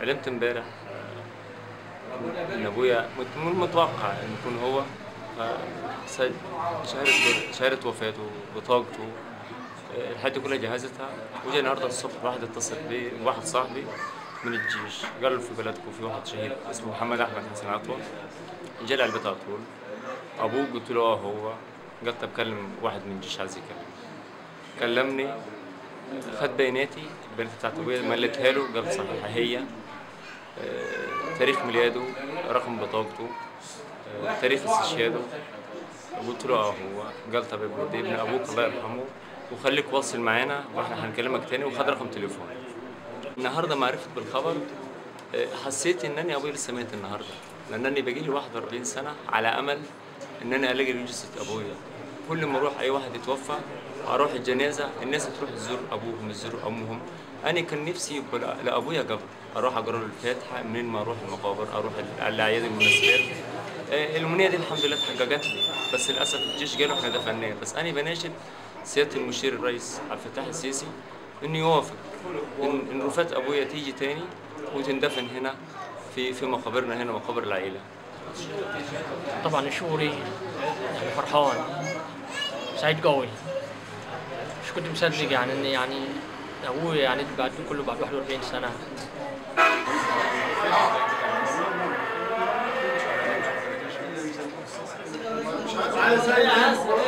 علمت امبارح آه، ان ابويا مت- من متوقع ان يكون هو آه، سد- شهادة شهادة وفاته بطاقته آه، الحاجات دي كلها جهزتها وجا النهارده الصبح واحد اتصل بي واحد صاحبي من الجيش قال له في بلدكم في واحد شهيد اسمه محمد احمد حسن عطوة جالي على البيت على طول ابوه قلت له اه هو قال طب كلم واحد من الجيش عايز يكلم كلمني خد بياناتي البيانات بتاعت ابويا مليتها له قال صحيحه هي آه، تاريخ ميلاده رقم بطاقته آه، تاريخ استشهاده قلت له اه هو قال طب يا ابني ده ابن ابوك الله يرحمه وخليك واصل معانا واحنا هنكلمك تاني وخد رقم تليفون النهارده ما عرفت بالخبر آه، حسيت انني ابويا لسه ميت النهارده لانني باجي لي 41 سنه على امل ان انا الاقي جثه ابويا كل ما اروح اي واحد يتوفى اروح الجنازه الناس تروح تزور ابوهم تزور امهم انا كان نفسي يبقى لأ- لابويا قبر اروح اقرا له الفاتحه منين ما اروح المقابر اروح ال- الاعياد المناسبات آه، الامنيه دي الحمد لله اتحققت لي بس للاسف الجيش قالوا احنا دفناه بس انا بناشد سياده المشير الرئيس عبد الفتاح السيسي انه يوافق ان إن رفات ابويا تيجي تاني وتندفن هنا في في مقابرنا هنا مقابر العائله طبعا شعوري يعني فرحان سعيد قوي مش كنت مصدق يعني ان يعني ابويا يعني بعد ده كله بعد 41 سنه على سريع